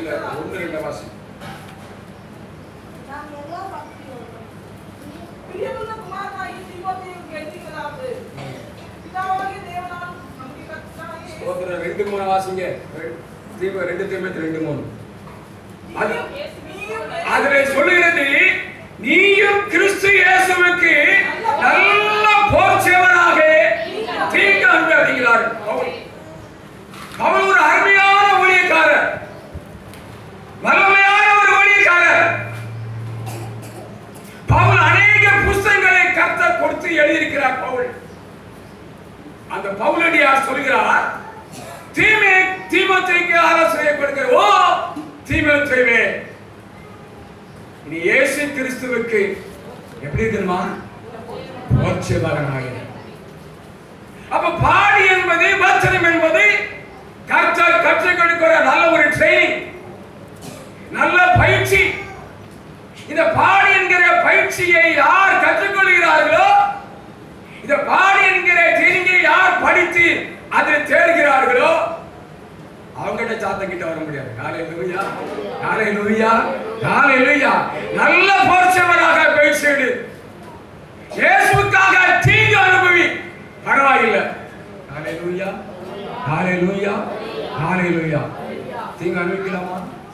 இல்ல ஒன்று ரெண்டு வாசி நாம் எல்லா பக்தியோடும் பிரியமுள்ள குமாரனாகிய தீமோத்தேயுவுக்கு எழுதுகிறதாவது, பிதாவாகிய தேவனால் நம்முடைய கர்த்தராகிய இயேசு ஸ்தோத்திரம் ரெண்டு மூணு வாசிங்க ரெ- தீப ரெண்டு தீமத்து ரெண்டு மூணு அது நீயும் அதுல சொல்லுகிறது நீயும் கிறிஸ்து இயேசுவுக்கு நல்ல போர்ச்சவனாக தீங்கு அனுபவிக்கிறார் பவுல் பவுல் ஒரு அருமையான ஊழியக்காரர் வல்லமையான ஒரு ஊழியக்காரர் பவுல் அநேக புஸ்தகங்களை கர்த்தர் கொடுத்து எழுதியிருக்கிறார் பவுல் அந்த பவுலடியார் சொல்கிறார் தீமை தீமத்தைக்கு ஆலோசனை கொடுக்கிற ஓ தீமத்தைவே நீ இயேசு கிறிஸ்துவுக்கு எப்படி தெரியுமா போர்ச்சவகனாக அப்ப பாடி என்பது வச்சனம் என்பது கர்த்தர் கற்றுக் கொடுக்கிற நல்ல ஒரு ட்ரைனிங் நல்ல பயிற்சி இந்த பாடி என்கிற பயிற்சியை யார் கற்றுக்கொள்கிறார்களோ இந்த பாடி என்கிற ட்ரைனிங்கை யார் படித்து அதில் தேடுகிறார்களோ அவங்ககிட்ட சாத்தம் கிட்ட வர முடியாது காலை லூயா காலை லூயா காலை லூயா நல்ல போர்ச்சவனாக பேசிடு இயேசுக்காக தீங்கு அனுபவி பரவாயில்லை காலை லூயா காலை லூயா காலை லூயா தீங்கு அனுபவிக்கலாமா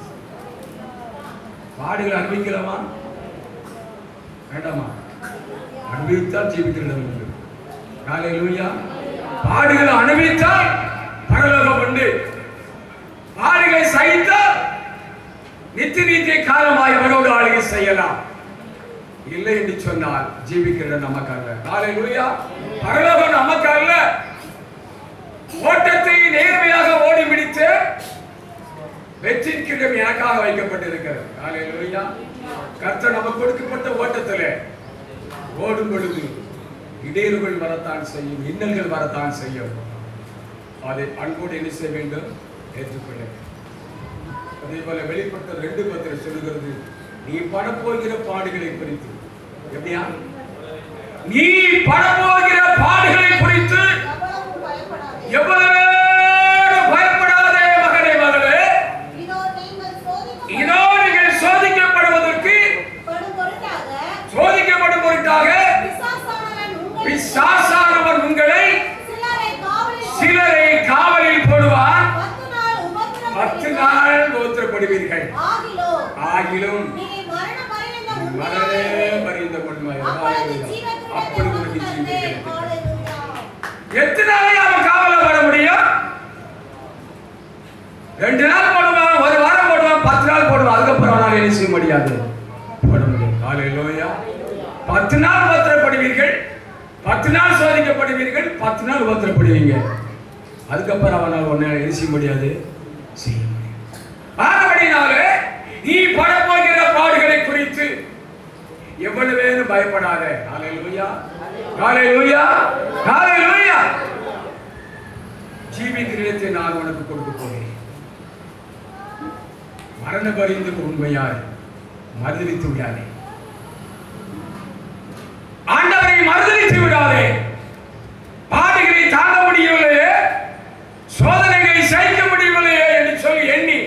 பாடுகள் அனுபவிக்கலாமா வேண்டாமா அனுபவித்தால் ஜீவிக்கிறது உண்டு காலை லூயா பாடுகளை அனுபவித்தால் பரலோகம் உண்டு பாடுகளை சகித்தால் நித்திய நித்திய காலமாய் அவரோடு ஆளுகை செய்யலாம் இல்லை என்று சொன்னால் ஜீவிக்கிறது நமக்கு அல்ல காலை லூயா பரலோகம் நமக்கு அல்ல ஓட்டத்தை நேர்மையாக ஓடி முடித்து வெற்றின் கிடம் எனக்காக வைக்கப்பட்டிருக்கிறது காலை லூயா கர்த்தர் நமக்கு கொடுக்கப்பட்ட ஓட்டத்திலே ஓடும் பொழுது இடையூறுகள் வரத்தான் செய்யும் இன்னல்கள் வரத்தான் செய்யும் அதை அன்போடு என்ன செய்ய வேண்டும் ஏற்றுக்கொள்ள வேண்டும். அதே போல வெளிப்பட்ட ரெண்டு பத்திரம் சொல்லுகிறது நீ படப்போகிற பாடுகளை குறித்து எப்படியா நீ படப்போகிற பாடுகளை குறித்து எவ்வளவு பயப்படாதே எவ்வளவு பயப்படாதே மகனே மகளே இதோ நீங்கள் சோதிக்கப்படும் இதோ நீங்கள் சோதிக்கப்படுவதற்கு பொருட்டாக சோதிக்கப்படும் பொருட்டாக பிசாசானவன் உங்களை பிசாசானவன் உங்களை சிலரை காவலில் சிலரை காவலில் போடுவான் பத்து நாள் உபத்திரவம் பத்து நாள் கோத்திரப்படுவீர்கள் ஆகிலோ ஆகிலும் நீங்கள் மரண பரியந்தம் மரணே உண்மையாயிரு. பரிந்த கொள்வாய் அப்பொழுது ஜீவத்துடனே அப்படி உனக்கு வந்து ஜீவன் தந்தேன். கிடைக்கும் ஹalleluya. எத்தனை நாளைக்கு அவன் காவல வர முடியும் ரெண்டு நாள் போடுவான் ஒரு வாரம் போடுவான் பத்து நாள் போடுவான் அதுக்கப்புறம் அவனால் என்ன செய்ய முடியாது போட முடியும் காலையிலோயா பத்து நாள் உபத்திரப்படுவீர்கள் பத்து நாள் சோதிக்கப்படுவீர்கள் பத்து நாள் உபத்திரப்படுவீங்க அதுக்கப்புறம் அவனால் ஒன்னு என்ன செய்ய முடியாது செய்ய முடியும் ஆனபடினாலே நீ படப்போகிற பாடுகளை குறித்து எவ்வளவு பயப்படாத ஹalleluya ஹalleluya ஹalleluya ஜீவிக்கிறதை நான் உனக்கு கொடுக்க போகிறேன் மரண பரிந்து உண்மையாய் மறுதளித்து விடாதே ஆண்டவரை மறுதளித்து விடாதே பாடுகளை தாங்க முடியவில்லையே சோதனைகளை சகிக்க முடியவில்லையே என்று சொல்லி எண்ணி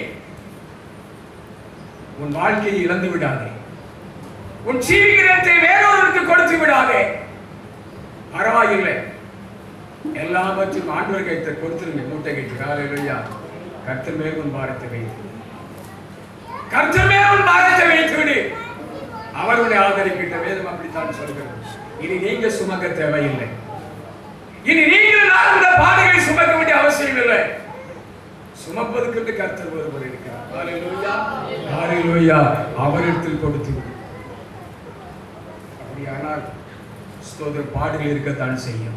உன் வாழ்க்கையை இழந்து விடாதே உன் ஜீவிக்கிறத்தை வேறொருவருக்கு கொடுத்து விடாதே பரவாயில்லை எல்லாவற்றையும் ஆண்டவர் கைத்த கொடுத்துருங்க மூட்டை கைத்து காலையிலையா கர்த்தர் மேல் உன் பாரத்தை வைத்து கர்த்தர் மேல் உன் பாரத்தை வைத்து விடு அவர் உன்னை ஆதரிக்கின்ற வேதம் அப்படித்தான் சொல்கிறது இனி நீங்க சுமக்க தேவையில்லை இனி நீங்கள் நான் இந்த பாடுகளை சுமக்க வேண்டிய அவசியம் இல்லை சுமப்பதற்கு கர்த்தர் ஒருவர் இருக்கிறார் ஹalleluya ஹalleluya அவரிடத்தில் கொடுத்து விடு அப்படியானால் ஸ்தோத்திர பாடுகள் இருக்கத்தான் செய்யும்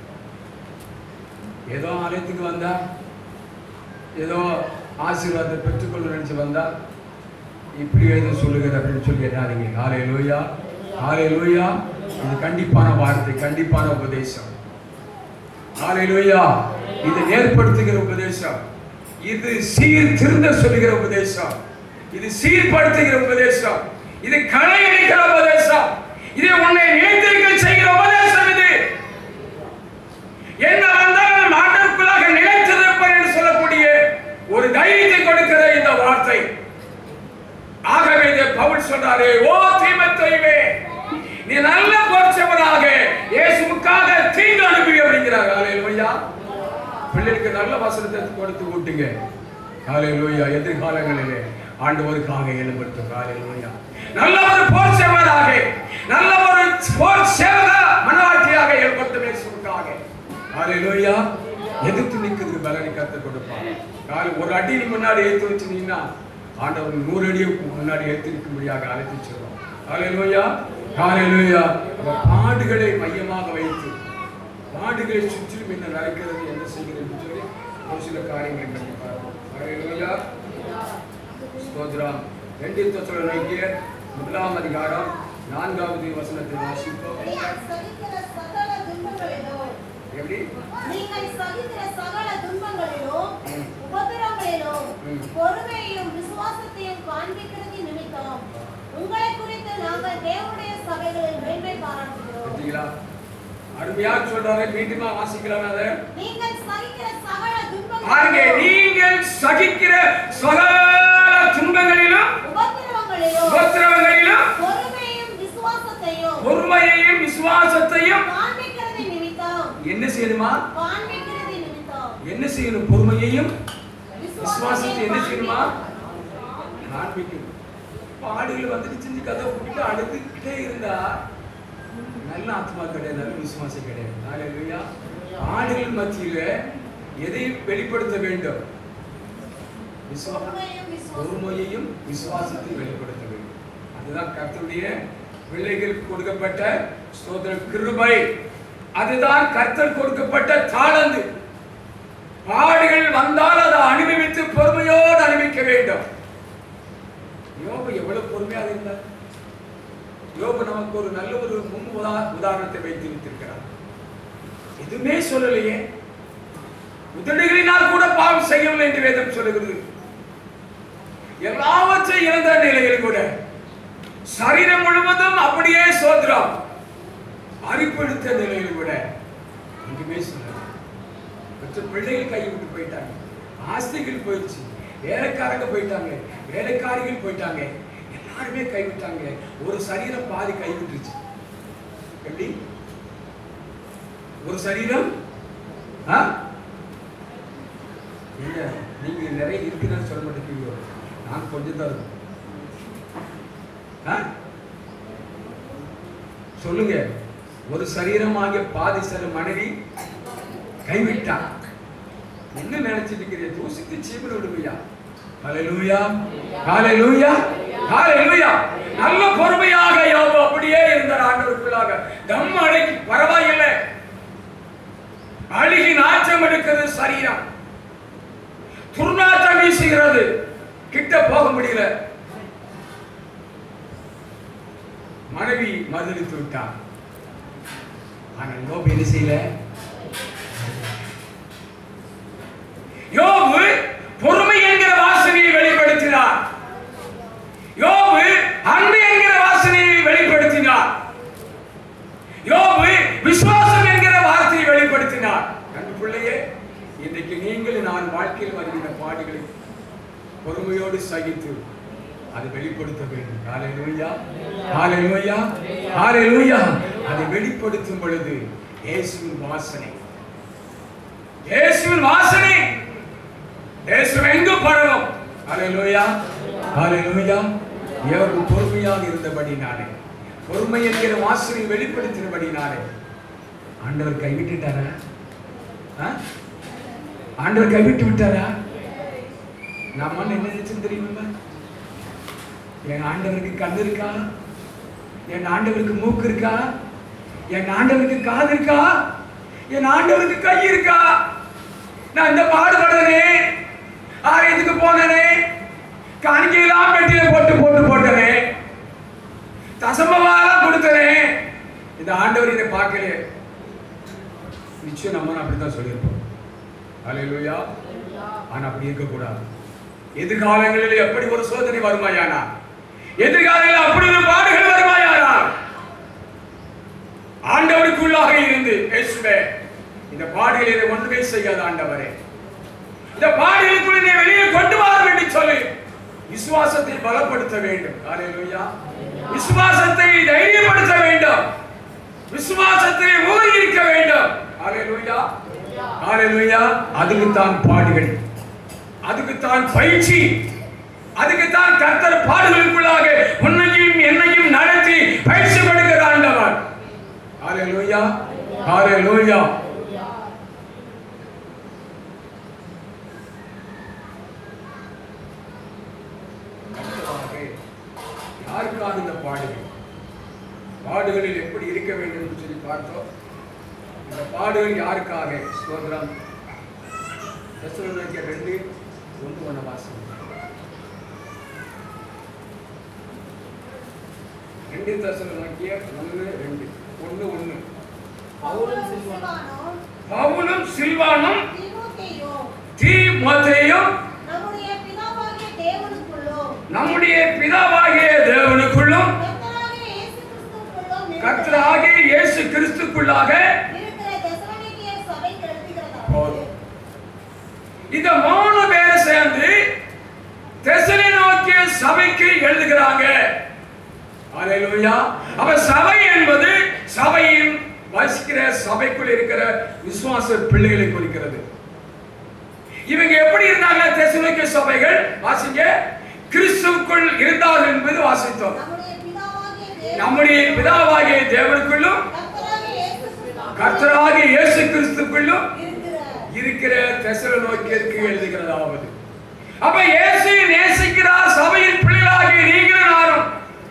ஏதோ ஆலயத்துக்கு வந்தா ஏதோ ஆசீர்வாதத்தை பெற்றுக்கொள்ள நினைச்சு வந்தா இப்படி எதுவும் சொல்லுகிற அப்படின்னு சொல்லி எண்ணாதீங்க காலை லோயா காலை லோயா இது கண்டிப்பான வார்த்தை கண்டிப்பான உபதேசம் காலை லோயா இது ஏற்படுத்துகிற உபதேசம் இது சீர் திருந்த சொல்லுகிற உபதேசம் இது சீர்படுத்துகிற உபதேசம் இது களை அடிக்கிற உபதேசம் இது உன்னை நிலைத்திருக்க செய்கிற உபதேசம் இது என்ன வந்தாலும் ஆண்டவருக்குள்ளாக நிலைத்திருப்பேன் என்று சொல்லக்கூடிய ஒரு தைரியத்தை கொடுக்கிற இந்த வார்த்தை பிள்ளைகளுக்கு நல்ல வசனத்தை கொடுத்து ஊட்டுங்க ஹalleluya எதிர்காலங்களிலே ஆண்டவருக்காக எழும்பட்டும் ஹalleluya நல்ல ஒரு போர் சேவராக நல்ல ஒரு போர் சேவக மனவாட்டியாக எழும்பட்டும் இயேசுவுக்காக ஹalleluya எதிர்த்து நிற்கிறது பலனை கத்து கொடுப்பார் காலை ஒரு அடி நீ முன்னாடி ஏத்து வச்சுனீங்கன்னா ஆண்டவர் நூறு அடி முன்னாடி ஏத்து நிற்கும்படியாக அழைத்து சொல்றோம் ஹalleluya ஹalleluya அப்ப பாடுகளை மையமாக வைத்து பாடுகளை சுற்றிலும் என்ன நடக்கிறது என்ன செய்கிறது என்று சொல்லி ஒரு சில காரியங்களை பற்றி பார்ப்போம் ஹalleluya ஸ்தோத்திரம் ரெண்டு தெசலோனிக்கேயர் முதலாம் அதிகாரம் நான்காவது வசனத்தை வாசிப்போம் நீங்கள் சகிக்கிற சகல துன்பங்களிலும் எப்படி நீங்கள் சகிக்கிற சகல துன்பங்களிலும் ம். உபத்திரங்களிலும் ம். பொறுமையையும் விசுவாசத்தையும் காண்பிக்கிறது நிமித்தம் உங்களை குறித்து நாங்கள் தேவனுடைய சபைகளில் மேன்மை பாராட்டுகிறோம் பார்த்தீங்களா அருமையா சொல்றாரு மீண்டுமா வாசிக்கலாம் அதை நீங்கள் சகிக்கிற சகல பாருங்க துன்பங்களிலும் நீங்கள் சகிக்கிற சகல துன்பங்களிலும் உபத்திரவங்களிலும் உபத்திரவங்களிலும் பொறுமையையும் விசுவாசத்தையும் பொறுமையையும் விசுவாசத்தையும் காண்பிக்கிறது நிமித்தம் என்ன செய்யணுமா காண்பிக்கிறது நிமித்தம் என்ன செய்யணும் பொறுமையையும் விசுவாசத்தை என்ன செய்யணுமா காண்பிக்கிறது. காண்பிக்கணும் பாடுகள் வந்துட்டு செஞ்சு கதை விட்டு அழுதுகிட்டே இருந்தா நல்ல ஆத்மா கிடையாது நல்ல விசுவாசம் கிடையாது ஹalleluya பாடுகள் மத்தியில எதை வெளிப்படுத்த வேண்டும் விசுவா- பொறுமையும் விசுவாசத்தையும் பொறுமையையும் விசுவாசத்தையும் வெளிப்படுத்த வேண்டும் அதுதான் கர்த்தருடைய பிள்ளைகளுக்கு கொடுக்கப்பட்ட ஸ்தோத்திர கிருபை அதுதான் கர்த்தர் கொடுக்கப்பட்ட தாளந்து பாடுகள் வந்தால் அதை அனுபவித்து பொறுமையோடு அனுபவிக்க வேண்டும் யோபு எவ்வளவு பொறுமையாக இருந்தார் யோபு நமக்கு ஒரு நல்ல ஒரு முன் உதா- உதாரணத்தை வைத்து வைத்திருக்கிறார் எதுவுமே சொல்லலையே உதடுகளினால் கூட பாவம் செய்யவில்லை என்று வேதம் சொல்லுகிறது எல்லாவற்றையும் இழந்த நிலையில் கூட சரீரம் முழுவதும் அப்படியே சோதரம் அரிப்படுத்த நிலையில் கூட எங்குமே சொல்லல மற்ற பிள்ளைகள் கை விட்டு போயிட்டாங்க ஆஸ்திகள் போயிடுச்சு வேலைக்காரங்க போயிட்டாங்க வேலைக்காரிகள் போயிட்டாங்க எல்லாருமே கைவிட்டாங்க ஒரு சரீரம் பாதி கைவிட்டுருச்சு எப்படி ஒரு சரீரம் ஆ? என்ன நீங்க நிறைய இருக்குன்னு சொல்ல மாட்டேங்கிறீங்க நான் கொஞ்சம் தான் இருக்கும் ஆ? சொல்லுங்க ஒரு சரீரமாகிய பாதி சில மனைவி கைவிட்டான் என்ன நினைச்சிட்டு இருக்கிறீங்க தூசித்து சீமன் விடுமையா ஹalleluya ஹalleluya ஹalleluya நல்ல பொறுமையாக யோபு அப்படியே இருந்தார் ஆண்டவருக்குள்ளாக தம் அடக்கி பரவாயில்லை அழுகி நாச்சம் எடுக்கிறது சரீரம் துர்நாற்றம் வீசுகிறது கிட்ட போக முடியல மனைவி மறுதளித்து விட்டான் ஆனால் யோபு என்ன செய்யல யோபு பொறுமை என்கிற வாசனையை வெளிப்படுத்தினார் யோபு அன்பு என்கிற வாசனையை வெளிப்படுத்தினார் யோபு விசுவாசம் என்கிற வார்த்தையை வெளிப்படுத்தினார் அன்பு பிள்ளையே இன்றைக்கு நீங்கள் நான் வாழ்க்கையில் வருகிற பாடுகளை பொறுமையோடு சகித்து அதை வெளிப்படுத்த வேண்டும் ஹalleluya ஹalleluya ஹalleluya அதை வெளிப்படுத்தும் பொழுது இயேசுவின் வாசனை இயேசுவின் வாசனை இயேசு எங்கு பரவும் ஹalleluya ஹalleluya எவரும் பொறுமையாக இருந்தபடினாலே பொறுமை என்கிற வாசனை வெளிப்படுத்தினபடினாலே ஆண்டவர் கைவிட்டுட்டாரா ஆ? ஆண்டவர் கைவிட்டு விட்டாரா நம்ம என்ன நினைச்சு தெரியுமா என் ஆண்டவருக்கு கண் இருக்கா என் ஆண்டவருக்கு மூக்கு இருக்கா என் ஆண்டவருக்கு காது இருக்கா என் ஆண்டவருக்கு கை இருக்கா நான் இந்த பாடுபடுறனே ஆலயத்துக்கு போனனே காணிக்கையெல்லாம் பெட்டியில போட்டு போட்டு போட்டனே தசமவாலாம் கொடுத்தனே இந்த ஆண்டவர் இதை பார்க்கலையே நிச்சயம் நம்ம அப்படித்தான் சொல்லியிருப்போம் அலையிலுயா ஆனா அப்படி இருக்கக்கூடாது எதிர்காலங்களில் எப்படி ஒரு சோதனை வருமாயானா எதிர்காலங்களில் அப்படி ஒரு பாடுகள் வருமாயானா ஆண்டவருக்குள்ளாக இருந்து இயேசுவே இந்த பாடுகளை இதை ஒன்றுமே செய்யாத ஆண்டவரே இந்த பாடுகளுக்குள் இதை வெளியே கொண்டு வர வேண்டும் சொல்லி விசுவாசத்தை பலப்படுத்த வேண்டும் ஹalleluya விசுவாசத்தை தைரியப்படுத்த வேண்டும் விசுவாசத்தை ஊறி இருக்க வேண்டும் ஹalleluya ஹalleluya அதுக்கு தான் பாடுகள் அதுக்கு தான் பயிற்சி அதுக்கு தான் கர்த்தர் பாடுகளுக்குள்ளாக உன்னையும் என்னையும் நடத்தி பயிற்சி கொடுக்கிற ஆண்டவர் ஹalleluya ஹalleluya அடுத்ததாக, யாருக்காக இந்த பாடுகள் பாடுகளில் எப்படி இருக்க வேண்டும் என்று சொல்லி பார்த்தோம் இந்த பாடுகள் யாருக்காக ஸ்தோத்திரம் தெசலோனிக்கேயர் ரெண்டு ஒன்று ஒன்று வாசம் ரெண்டு தெசலோனிக்கேயர் ஒன்று ரெண்டு ஒன்று ஒன்று பவுலும் சில்வானும் பவுலும் சில்வானும் தீமோத்தேயும் தீமோத்தேயும் நம்முடைய பிதாவாகிய தேவனுக்குள்ளும் நம்முடைய பிதாவாகிய தேவனுக்குள்ளும் கர்த்தராகிய இயேசு கிறிஸ்துவுக்குள்ளும் கர்த்தராகிய இயேசு கிறிஸ்துக்குள்ளாக இருக்கிற தெசலோனிக்கேயர் சபைக்கு எழுதுகிறதாவது போதும். இந்த மூணு பேர் சேர்ந்து தெசலை நோக்கிய சபைக்கு எழுதுகிறாங்க அல்லேலூயா அப்ப சபை என்பது சபையின் வசிக்கிற சபைக்குள் இருக்கிற விசுவாச பிள்ளைகளை குறிக்கிறது இவங்க எப்படி இருந்தாங்க தெசலோனிக்கே சபைகள் வாசிங்க கிறிஸ்துவுக்குள் இருந்தார்கள் என்பது வாசித்தோம் நம்முடைய பிதாவாகிய தேவன் நம்முடைய பிதாவாகிய தேவனுக்குள்ளும் கர்த்தராகிய இயேசு கிறிஸ்து கர்த்தராகிய இயேசு கிறிஸ்துக்குள்ளும் இருக்கிற இருக்கிற தெசலோனிக்கேயருக்கு எழுதுகிறதாவது அப்ப இயேசு நேசிக்கிறார் சபையின் பிள்ளைகளாகிய நீங்களும் நானும்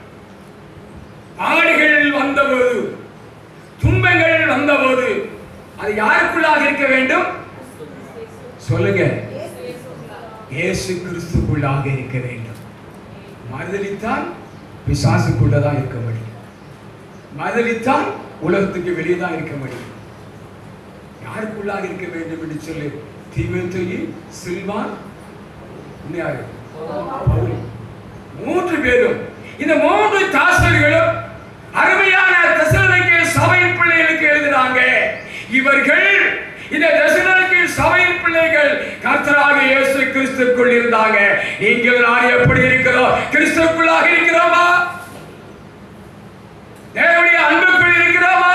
பாடுகள் வந்தபோது துன்பங்கள் வந்தபோது அது யாருக்குள்ளாக இருக்க வேண்டும் சொல்லுங்க இயேசு கிறிஸ்துக்குள்ளாக இருக்க வேண்டும் மறுதலித்தால் பிசாசுக்குள்ளதான் இருக்க முடியும் மறுதலித்தால் உலகத்துக்கு வெளியே தான் இருக்க முடியும் யாருக்குள்ளாக இருக்க வேண்டும் என்று சொல்லி தீமேத்தொயி சில்வான் இன்னும் யாரு பவுல். மூன்று பேரும் இந்த மூன்று தாசர்களும் அருமையான தெசலோனிக்கே சபையின் பிள்ளைகளுக்கு எழுதினாங்க இவர்கள் இந்த தெசலோனிக்கே சபையின் பிள்ளைகள் கர்த்தராக இயேசு கிறிஸ்துக்குள் இருந்தாங்க நீங்கள் நான் எப்படி இருக்கிறோம் கிறிஸ்துக்குள்ளாக இருக்கிறோமா தேவனுடைய அன்புக்குள் இருக்கிறோமா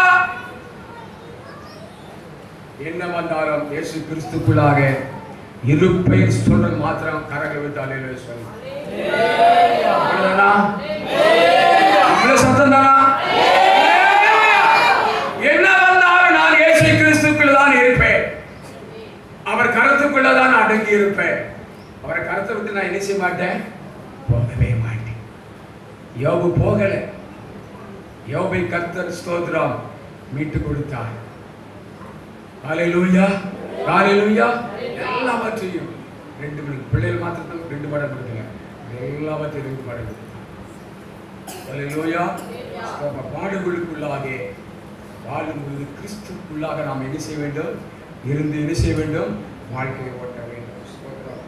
என்ன வந்தாலும் இயேசு கிறிஸ்துக்குள்ளாக இருப்பை சொல்ற மாத்திரம் கரங்களை விட்டு அலையில சொல்லு அவ்வளவுதானா? அவ்வளவு சத்தம் தானா என்ன வந்தாலும் நான் இயேசு கிறிஸ்துக்குள்ள தான் இருப்பேன் அவர் கருத்துக்குள்ள தான் அடங்கி இருப்பேன் அவரை கருத்தை விட்டு நான் என்ன செய்ய மாட்டேன் போகவே மாட்டேன் யோபு போகல யோபை கர்த்தர் ஸ்தோத்திரம் மீட்டு கொடுத்தார் ஹalleluya ஹalleluya எல்லாவற்றையும் ரெண்டு மணி பிள்ளைகள் மாத்திரம் ரெண்டு படம் கொடுக்கல எல்லாவற்றையும் ரெண்டு படம் கொடுத்தார் ஹalleluya நம்ம பாடுகளுக்குள்ளாக வாழும்போது கிறிஸ்துக்குள்ளாக நாம் என்ன செய்ய வேண்டும் இருந்து என்ன செய்ய வேண்டும் வாழ்க்கையை ஓட்ட வேண்டும் ஸ்தோத்திரம்.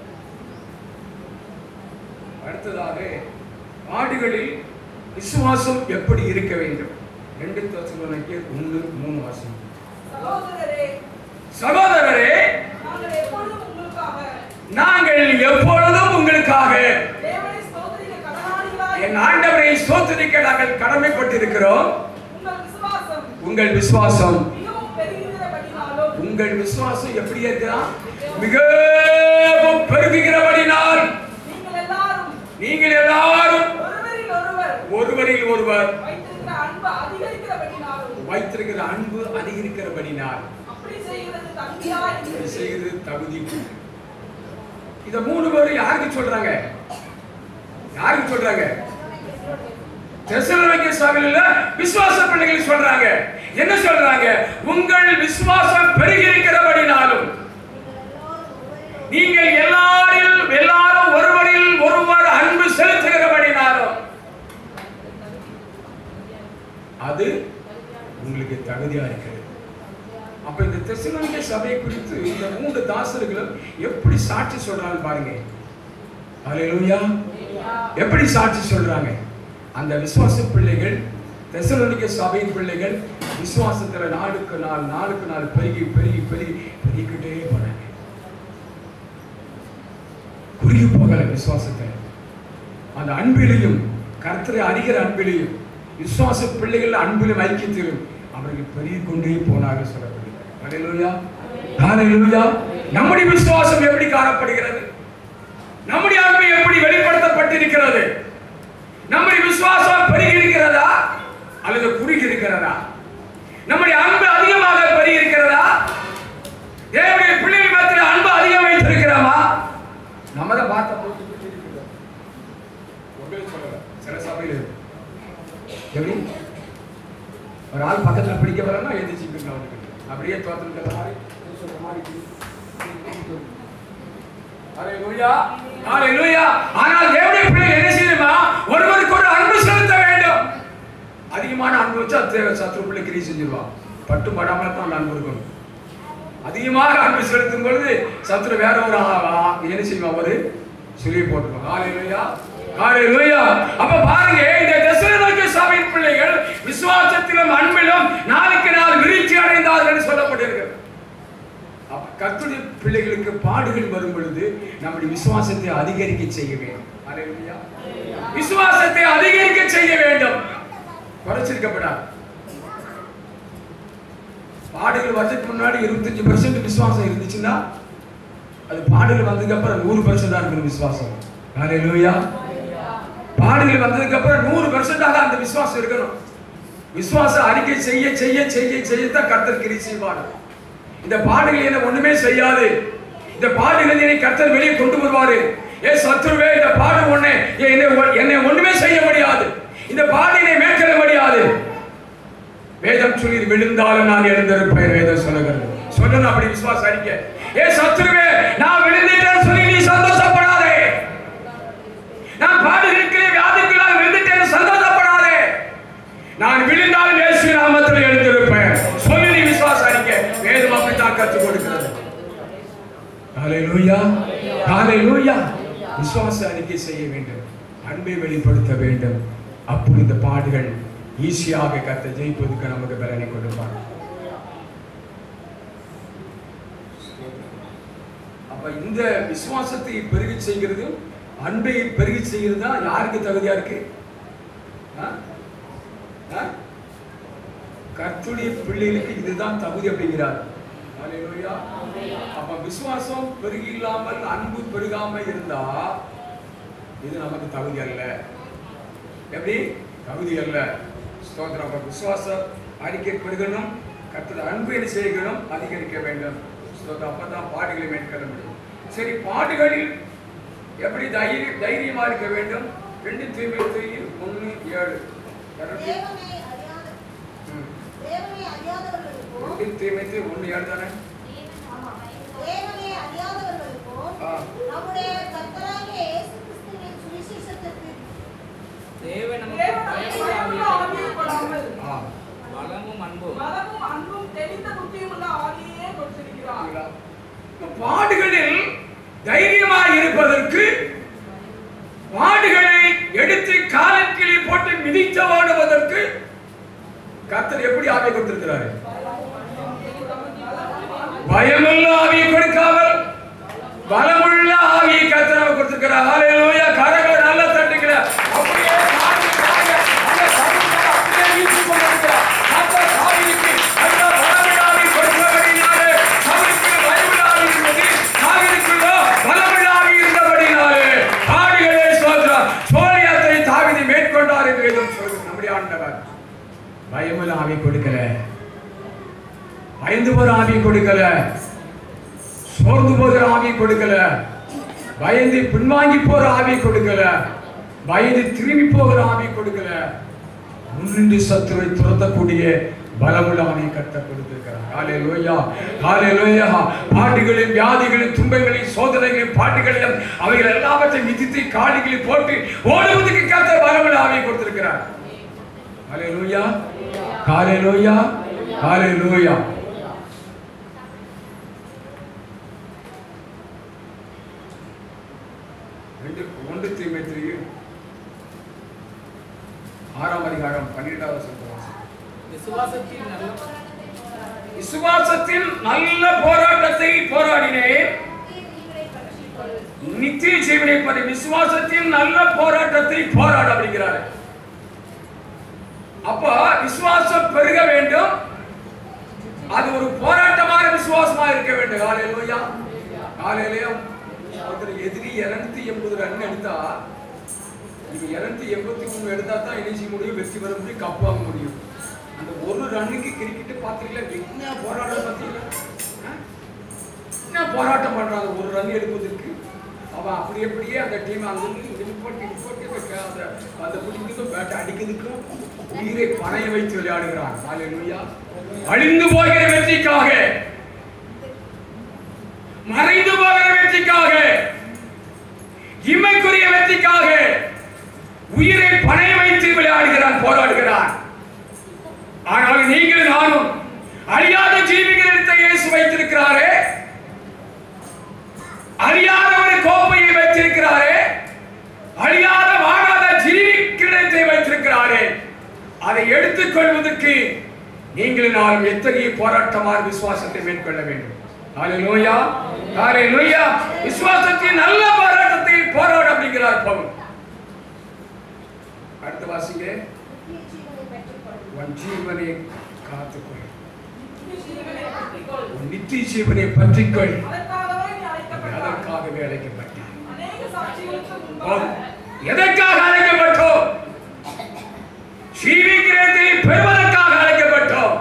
அடுத்ததாக பாடுகளில் விசுவாசம் எப்படி இருக்க வேண்டும் ரெண்டு தோசை ஒன்று மூணு வாசம் சகோதரரே சகோதரரே நாங்கள் எப்பொழுதும் உங்களுக்காக நாங்கள் எப்பொழுதும் உங்களுக்காக தேவனை ஸ்தோத்திரிக்க கடனாளிகளாய் என் ஆண்டவரை சோதரிக்க நாங்கள் கடமைப்பட்டிருக்கிறோம் உங்கள் விசுவாசம் உங்கள் விசுவாசம் மிகவும் பெருகிறபடினாலும் உங்கள் விசுவாசம் எப்படி இருக்கிறான் மிகவும் பெருகுகிறபடினால் நீங்கள் எல்லாரும் நீங்கள் எல்லாரும் ஒருவரில் ஒருவர் ஒருவரில் ஒருவர் வைத்திருக்கிற அன்பு அதிகரிக்கிறபடினாலும் வைத்திருக்கிற அன்பு அதிகரிக்கிறபடினால் அப்படி செய்கிறது தகுதியாய் இப்படி செய்கிறது தகுதி இத மூணு பேரும் யாருக்கு சொல்றாங்க யாருக்கு சொல்றாங்க தெசலோனிக்கே சபையில விசுவாச பிள்ளைகள் சொல்றாங்க என்ன சொல்றாங்க உங்கள் விசுவாசம் பெருகியிருக்கிறபடினாலும் நீங்கள் எல்லாரில் எல்லாரும் ஒருவரில் ஒருவர் அன்பு செலுத்துகிறபடினாலும் அது உங்களுக்கு தகுதியா இருக்கிறது அப்ப இந்த தெசலோனிக்கே சபையை குறித்து இந்த மூன்று தாசர்களும் எப்படி சாட்சி சொல்றாங்க பாருங்க ஹalleluya எப்படி சாட்சி சொல்றாங்க அந்த விசுவாச பிள்ளைகள் தெசலோனிக்கே சபையின் பிள்ளைகள் விசுவாசத்துல நாளுக்கு நாள் நாளுக்கு நாள் பெருகி பெருகி பெருகி பெருகிக்கிட்டே போறாங்க குறுகி போகல விசுவாசத்துல அந்த அன்பிலையும் கர்த்தரை அறிகிற அன்பிலையும் விசுவாச பிள்ளைகள் அன்பிலும் ஐக்கியத்திலும் அவர்கள் பெருகிக் கொண்டே போனார்கள் சொல்லப்படுகிறது ஹalleluya ஹalleluya நம்முடைய விசுவாசம் எப்படி காணப்படுகிறது நம்முடைய அன்பு எப்படி வெளிப்படுத்தப்பட்டிருக்கிறது நம்முடைய விசுவாசம் பெருகி இருக்கிறதா அல்லது குறுகி இருக்கிறதா நம்முடைய அன்பு அதிகமாக பெருகி இருக்கிறதா தேவனுடைய பிள்ளைகள் மத்தியில் அன்பு அதிகம் வைத்திருக்கிறோமா நம்ம தான் பார்த்த போட்டு இருக்கிறோம் உங்களுக்கு சொல்லல சில சபையில் இருக்கு. எப்படி ஒரு ஆள் பக்கத்துல பிடிக்க வரலாம் எழுதிச்சு அப்படியே தோத்திருக்கிற மாதிரி சொல்ற மாதிரி ஹalleluya ஹalleluya ஆனால் தேவனுடைய பிள்ளைகள் என்ன செய்யணுமா ஒருவருக்கு ஒரு அன்பு செலுத்த வேண்டும் அதிகமான அன்பு வச்சா தேவ சத்ரு பிள்ளை கிரி செஞ்சிருவா பட்டு படாமல தான் அந்த அன்பு இருக்கும் அதிகமாக அன்பு செலுத்தும் பொழுது சத்ரு வேற ஒரு ஆவா என்ன செய்வான் ஒரு சொல்லி போட்டுருவான் ஹalleluya ஹalleluya அப்ப பாருங்க இந்த தெசலோனிக்க சபையின் பிள்ளைகள் விசுவாசத்திலும் அன்பிலும் நாளுக்கு நாள் விருத்தி அடைந்தார்கள் என்று சொல்லப்பட்டிருக்கிறது அப்ப கர்த்தருடைய பிள்ளைகளுக்கு பாடுகள் வரும் பொழுது நம்முடைய விசுவாசத்தை அதிகரிக்க செய்ய வேண்டும் ஹalleluya விசுவாசத்தை அதிகரிக்க செய்ய வேண்டும் குறைச்சிருக்கப்படாது பாடுகள் வர்றதுக்கு முன்னாடி இருபத்தஞ்சு பர்சன்ட் விசுவாசம் இருந்துச்சுன்னா அது பாடுகள் வந்ததுக்கு அப்புறம் நூறு பர்சன்டா இருக்கணும் விசுவாசம் ஹalleluya பாடுகள் வந்ததுக்கு அப்புறம் நூறு பர்சன்டாக அந்த விசுவாசம் இருக்கணும் விசுவாசம் அறிக்கை செய்ய செய்ய செய்ய செய்யத்தான் கர்த்தர் கிரி செய்வார் இந்த பாடுகள் என்ன ஒண்ணுமே செய்யாது இந்த பாடுகள் என்னை கர்த்தர் வெளியே கொண்டு வருவாரு ஏ சத்துருவே இந்த பாடு ஒண்ணே என்னை என்னை ஒண்ணுமே செய்ய முடியாது இந்த பாடினை மேற்கொள்ள முடியாது வேதம் சொல்லி விழுந்தாலும் நான் எழுந்திருப்பேன் வேதம் சொல்லுகிறது சொல்லணும் அப்படி விசுவாசம் அறிக்கை ஏ சத்துருவே நான் விழுந்துட்டேன்னு சொல்லி நீ சந்தோஷப்படாதே நான் பாடுகளுக்கு வியாதிகளால் விழுந்துட்டேன்னு சந்தோஷப்படாதே நான் விழுந்தாலும் இயேசு நாமத்தில் எழுந்திருப்பேன் சொல்லி நீ விசுவாசம் அறிக்கை வேதம் அப்படித்தான் கற்றுக் கொடுக்கிறது ஹalleluya ஹalleluya விசுவாச அறிக்கை செய்ய வேண்டும் அன்பை வெளிப்படுத்த வேண்டும் அப்போ இந்த பாடுகள் ஈஸியாக கத்த ஜெயிப்பதற்கு நமக்கு பலனை கொடுப்பார் அப்ப இந்த விசுவாசத்தை பெருகி செய்கிறது அன்பை பெருகி செய்கிறது தான் யாருக்கு தகுதியா இருக்கு ஆ? ஆ? கர்த்தருடைய பிள்ளைகளுக்கு இதுதான் தகுதி அப்படிங்கிறார் ஹalleluya. அப்ப விசுவாசம் பெருகி இல்லாமல் அன்பு பெருகாம இருந்தா இது நமக்கு தகுதி அல்ல எப்படி தகுதி அல்ல ஸ்தோத்திரம் அப்ப விசுவாசம் அறிக்கை பெருகணும் கர்த்தர் அன்பு என்ன செய்யணும் அதிகரிக்க வேண்டும் ஸ்தோத்திரம் அப்பதான் பாடுகளை மேற்கொள்ள முடியும் சரி பாடுகளில் எப்படி தைரிய தைரியமா இருக்க வேண்டும் ரெண்டு தீமையில் ஒன்று ஏழு கரெக்ட்? தேவனை அறியாத ம். தேவனை அறியாதவர்களுக்கும் ரெண்டு தீமையில் ஒன்று ஏழு தானே ஆமா. தேவனை அறியாதவர்களுக்கும் ஆ. நம்முடைய கர்த்தராகிய இயேசு கிறிஸ்துவின் சுவிசேஷத்திற்கு தேவன் நமக்கு தேவன் பயமுள்ள பயமுள்ள ஆவியை ஆவியை கொடாமல் ஆ பலமும் அன்பும் பலமும் அன்பும் தெளிந்த புத்தியுமுள்ள ஆவியே கொடுத்திருக்கிறார் சரிங்களா? இப்ப பாடுகளில் தைரியமாய் இருப்பதற்கு பாடுகளை எடுத்து காலக்கிளி போட்டு மிதித்து ஓடுவதற்கு கர்த்தர் எப்படி ஆவியை கொடுத்திருக்கிறாரு பயமுள்ள ஆவியை கொடுக்காமல் பலமுள்ள ஆவியை கர்த்தர் நமக்கு கொடுத்திருக்கிறார் ஹalleluya கரங்களை நல்லா தட்டுங்க அப்படியே பாடி பாடி அந்த சவுண்டை அப்படியே வீசிக் கொண்டிருக்கிறார் கர்த்தர் தாவீதுக்கு அந்த பலமுள்ள ஆவியை கொடுத்தபடினாலே சவுலுக்கு பயமுள்ள ஆவி இருந்தது தாவீதுக்குள்ளோ பலமுள்ள ஆவி இருந்தபடினாலே பாடிகளே ஸ்தோத்திரம் சோலியத்தை தாவீது மேற்கொண்டார் என்று வேதம் சொல்லுது நம்முடைய ஆண்டவர் பயமுள்ள ஆவி கொடுக்கல பயந்து போற ஆவி கொடுக்கல சோர்ந்து போகிற ஆவி கொடுக்கல பயந்து பின்வாங்கி போற ஆவி கொடுக்கல பயந்து திரும்பி போகிற ஆவி கொடுக்கல முன்னின்று சத்துருவை துரத்தக்கூடிய பலமுள்ள ஆவி கத்த கொடுத்திருக்கிறார் காலே லோயா காலே லோயா பாட்டுகளின் வியாதிகளின் துன்பங்களின் சோதனைகளின் பாட்டுகளிலும் அவைகள் எல்லாவற்றையும் மிதித்து காடுகளில் போட்டு ஓடுவதற்கு கத்த பலமுள்ள ஆவியை கொடுத்திருக்கிறார் காலே லோயா காலே லோயா காலே லோயா ரெண்டு ஒன்று தீமைத்திரியில் ஆறாம் அதிகாரம் பன்னிரெண்டாவது வசனத்தை வாசிங்க. விசுவாசத்தின் நல்ல விசுவாசத்தில் நல்ல போராட்டத்தை போராடினேன் நித்திய ஜீவனை பற்றி விசுவாசத்தில் நல்ல போராட்டத்தை போராட அப்படிங்கிறாரு அப்ப விசுவாசம் பெருக வேண்டும் அது ஒரு போராட்டமான விசுவாசமா விசுவாசமா இருக்க வேண்டும் காலையிலோயா காலையிலேயே ஒருத்தர் எதிரி இருநூத்தி எண்பது ரன் எடுத்தா இது இருநூத்தி எண்பத்தி மூணு எடுத்தா தான் இணைச்சி முடியும் வெற்றி பெற முடியும் கப் வாங்க முடியும் அந்த ஒரு ரன்னுக்கு கிரிக்கெட் பாத்தீங்களா என்ன போராட்டம் பாத்தீங்களா ஆ? என்ன போராட்டம் பண்றாங்க ஒரு ரன் எடுப்பதற்கு அவன் அப்படி அப்படியே அந்த டீம் அங்க இருந்து நிப்பட்டி நிப்பட்டி வைக்க அந்த அந்த பிடிக்கிறதுக்கும் பேட்டை அடிக்கிறதுக்கும் உயிரை பணைய வைத்து விளையாடுகிறான் ஹalleluya அழிந்து போகிற வெற்றிக்காக மறைந்து போகிற வெற்றிக்காக இம்மைக்குரிய வெற்றிக்காக உயிரை பணைய வைத்து விளையாடுகிறான் போராடுகிறான் ஆனால் நீங்கள் நானும் அழியாத ஜீவிகளிடத்தை இயேசு வைத்திருக்கிறாரே அழியாத ஒரு கோப்பையை வைத்திருக்கிறாரே அழியாத வாழாத ஜீவிக்கிடத்தை வைத்திருக்கிறாரே அதை எடுத்துக் கொள்வதற்கு நீங்கள் நாளும் எத்தகைய போராட்டமான விசுவாசத்தை மேற்கொள்ள வேண்டும் ஹalleluya ஹalleluya விசுவாசத்தின் நல்ல போராட்டத்தை போராட அப்படிங்கிறார் பவுல் அடுத்த வாசிங்க நித்திய ஜீவனை பெற்றுக்கொள்ளும் உன் ஜீவனை காத்துக்கொள் ஜீவனை பற்றிக்கொள். உன் நித்திய ஜீவனை பற்றிக்கொள் அதற்காகவே நீ அழைக்கப்பட்டாய். அதற்காகவே அழைக்கப்பட்டார் அநேக சாட்சிகளுக்கு ஆம். முன்பாக எதற்காக அழைக்கப்பட்டோம் ஜீவிக்கிறதை பெறுவதற்காக அழைக்கப்பட்டோம்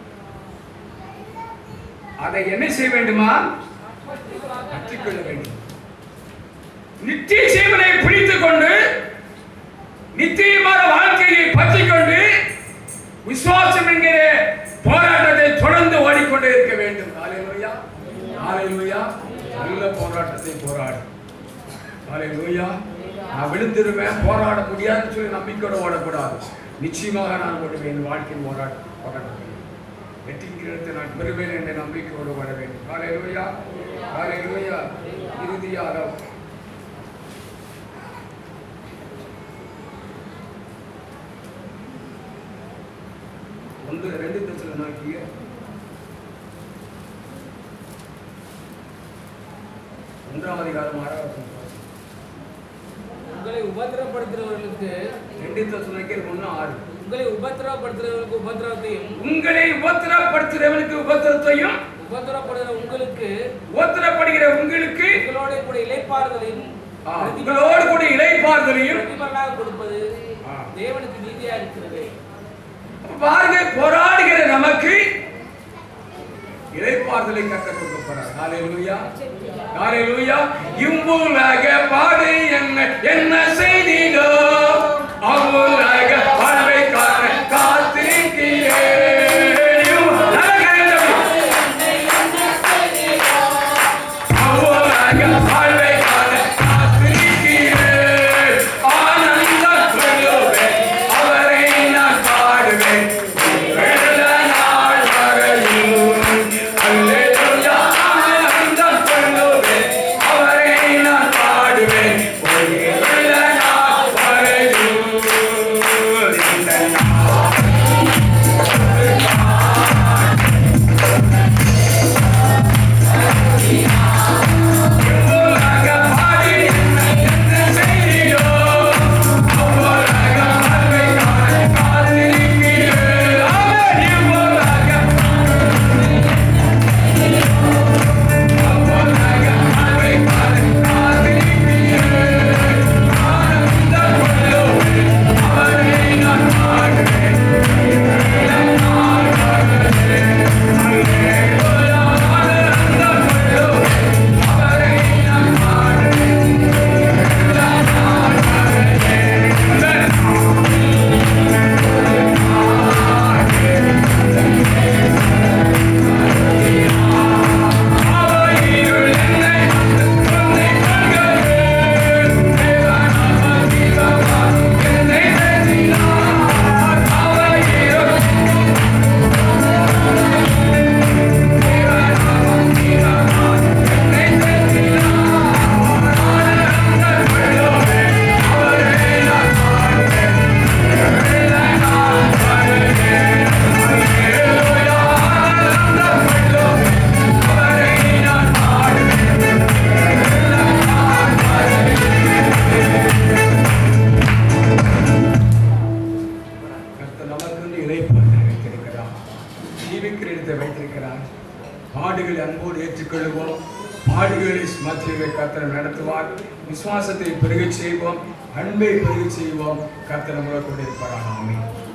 அதை என்ன செய்ய வேண்டுமா கற்றுக்கொள்ள வேண்டும் நித்திய ஜீவனை பிடித்துக் கொண்டு நித்தியமான வாழ்க்கையை பற்றிக் கொண்டு விசுவாசம் என்கிற போராட்டத்தை தொடர்ந்து ஓடிக்கொண்டே இருக்க வேண்டும் ஹalleluya ஹalleluya நல்ல போராட்டத்தை போராடு ஹalleluya நான் விழுந்துருவேன் போராட முடியாதுன்னு சொல்லி நம்பிக்கையோட ஓடக்கூடாது நிச்சயமாக நான் ஓடுவேன் என் வாழ்க்கையின் போராட போராட வேண்டும் வெற்றிங்கிறத நான் பெறுவேன் என்ற நம்பிக்கையோடு ஓட வேண்டும் ஹalleluya ஹalleluya இறுதியாக ஒன்று ரெண்டு தத்துல நோக்கிய ஒன்றாம் அதிகாரம் ஆறாவது வசனம். உங்களை உபத்திரப்படுத்துறவர்களுக்கு ரெண்டு தத்துல நோக்கிய ஒன்று ஆறு உங்களை உபத்திரப்படுத்துறவர்களுக்கு உபத்திரவத்தையும் உங்களை உபத்திரப்படுத்துகிறவனுக்கு உபத்திரத்தையும் உபத்திரப்படுகிற உங்களுக்கு உபத்திரப்படுகிற உங்களுக்கு உங்களோட கூட இளைப்பாறுதலையும் ஆ, உங்களோடு கூட இளைப்பாறுதலையும் பிரதிபலனாக கொடுப்பது ஆ. தேவனுக்கு நீதியா இருக்கிறது பாருங்க போராடுகிற நமக்கு இளைப்பாறுதலை கற்றுக் கொடுக்க போறார் ஹalleluya ஹalleluya இம்புலக பாடு என்ன என்ன செய்திடோ அம்புலக வாழ்வை காண காத்திருக்கிறேன் அம்புலக வாழ்வை காண காத்திருக்கிறேன் ஆனந்தம் கொள்ளுவேன் அவரை நான் பாடுவேன் வெள்ள நாள் வரையும் அல்லேலூயா ஆனந்தம் கொள்ளுவேன் அவரை நான் பாடுவேன் ஒரு வெள்ள நாள் வரையும் இந்த நாள் உலக பாடி என்ன செய்தியோ உலக வாழ்வை காண காத்திருக்கிறேன் ஆமென் உலக உலக வாழ்வை காண காத்திருக்கிறேன் ஆனந்தம் கொள்ளுவேன் அவரை நான் பாடுவேன் அல்லேலூயா ஆனந்தம் கொள்ளுவேன் அவரை நான் பாடுவேன் கர்த்தர் நமக்கு இளைப்பாறுதலை வைத்திருக்கிறார் ஜீவிக்கிற இடத்தை வைத்திருக்கிறார் பாடுகளை அன்போடு ஏற்றுக்கொள்வோம் பாடுகளை மத்தியிலே கத்தனை நடத்துவார் விசுவாசத்தை பெருகச் செய்வோம் அன்பை பெருகச் செய்வோம் கத்தனை முறை கொண்டிருப்பாராக ஆமென்